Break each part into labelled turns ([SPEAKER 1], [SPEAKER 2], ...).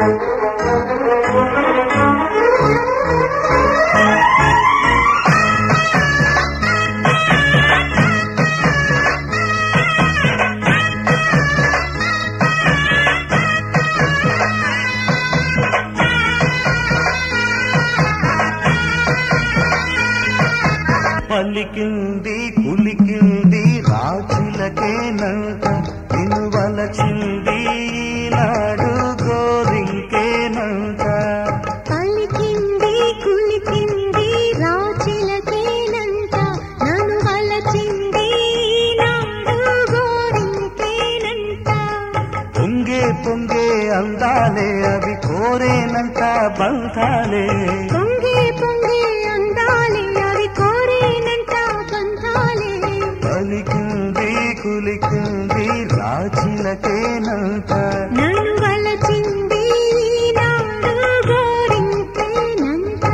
[SPEAKER 1] పలికింది కులికింది రాజులకేనంట వినువలచింది ఈనాడు గోరింకేనంట
[SPEAKER 2] పలికింది కులికింది రాచిలకేనంట నన్ను వలచింది నాడు గోరింకేనంట
[SPEAKER 1] పొంగే పొంగే అందాలే అవి కోరేనంట బంధాలే
[SPEAKER 2] పొంగే పొంగే అందాలే అవి కోరేనంట బంధాలే
[SPEAKER 1] పలికింది కులికింది రాజులకేనంట
[SPEAKER 2] నన్ను వలచింది నాడు గోరింకేనంట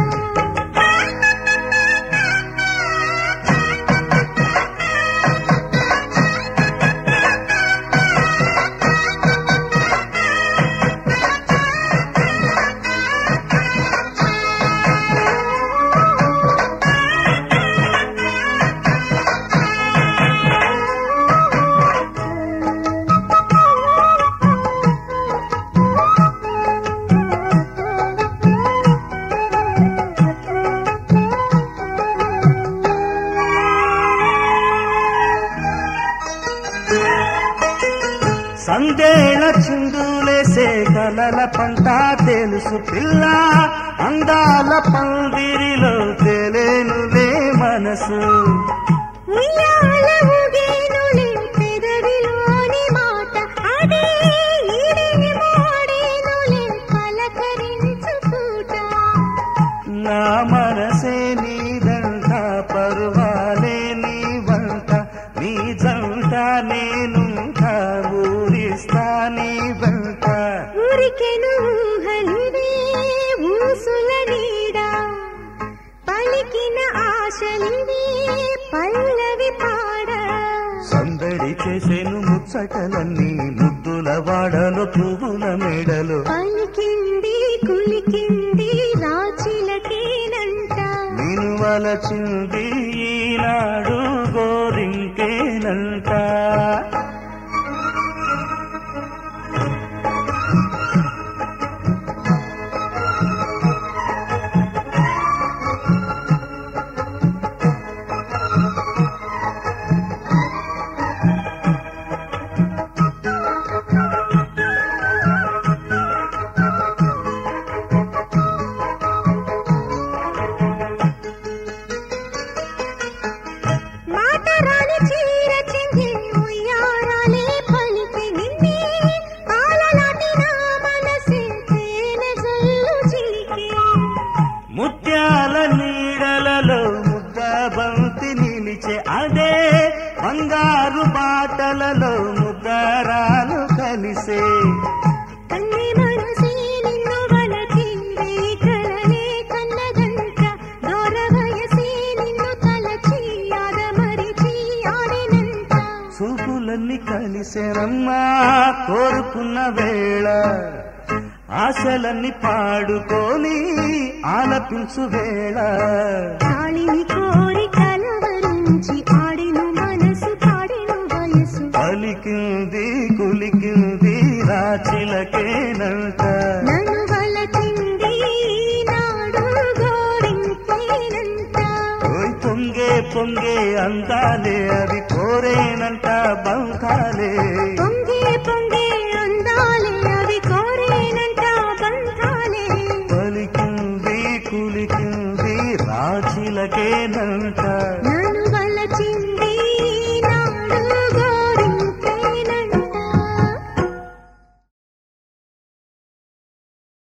[SPEAKER 1] సందేళ చిందులేసే కలల పంట తెలుసు పిల్ల అందాల పందిరిలో తెలియనులే మనసు
[SPEAKER 2] ఉయ్యాల ఊగేనులే పెదవిలోని మాట అదే ఈడే మోడేనులే పలకరించు పూట
[SPEAKER 1] నా మనసే నీదంట పరువాలే నీ వంట నీ జంట నేనుంటా ఊరిస్తా నీ వెంట
[SPEAKER 2] ఊరికెను ఊహలివే ఊసుల నీడ పలికిన ఆశలివే పల్లవి పాడ
[SPEAKER 1] సందడి చేసేను ముచ్చటలన్నీ ముద్దుల వాడలు పువ్వుల మెడలు
[SPEAKER 2] పలికింది కులికింది రాచిలకేనంట
[SPEAKER 1] నేను వలచింది ఈనాడు గోరింకేనంట
[SPEAKER 2] మాట రాని చీర చెంగి ఉయ్యారాలే పలికి నిన్నే పాలలాంటి నా మనసే తేనె జల్లు చిలికే
[SPEAKER 1] ముత్యాల నీడలలో ముద్ద బంతి నిలిచే అదే బంగారు బాటలలో ముద్దరాలు కలిసే
[SPEAKER 2] కన్నే మనసే నిన్ను వలచింది కలలే కన్నదంట దూర వయసే నిన్ను తలచి ఆదమరిచి ఆడినంత
[SPEAKER 1] చూపులన్నీ కలిసేనమ్మా కోరుకున్న వేళ ఆశలన్నీ పాడుకొని ఆలపించు వేళ
[SPEAKER 2] తాళిని కోరి కలవరించి ఆడిను మనసు పాడిను వయసు
[SPEAKER 1] పలికింది కులికింది రాచిలకేనంట
[SPEAKER 2] నన్ను వలచింది నాడు గోరింకేనంత
[SPEAKER 1] ఓయ్ పొంగే పొంగే అందాలే అవి కోరేనంట బంధాలే
[SPEAKER 2] పొంగే